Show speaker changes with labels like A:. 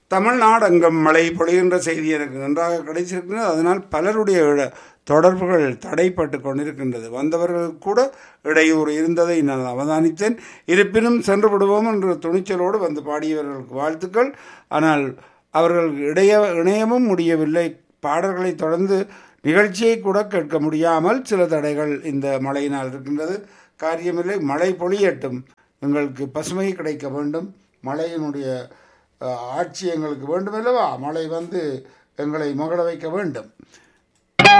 A: தமிழ்நாடு அங்கம் மழை பொழிகின்ற செய்தி எனக்கு நன்றாக கிடைச்சிருக்கிறது அதனால் பலருடைய இழ- தொடர்புகள் தடைப்பட்டு கொண்டிருக்கின்றது வந்தவர்கள் கூட இடையூறு இருந்ததை நான் அவதானித்தேன் இருப்பினும் சென்று விடுவோம் என்ற துணிச்சலோடு வந்து பாடியவர்களுக்கு வாழ்த்துக்கள் ஆனால் அவர்கள் இடைய இணையமும் முடியவில்லை பாடல்களை தொடர்ந்து நிகழ்ச்சியை கூட கேட்க முடியாமல் சில தடைகள் இந்த மழையினால் இருக்கின்றது காரியமில்லை மழை பொழியட்டும் எங்களுக்கு பசுமை கிடைக்க வேண்டும் மழையினுடைய அஹ், ஆட்சி எங்களுக்கு வேண்டும் அல்லவா மழை வந்து எங்களை மகள வைக்க வேண்டும்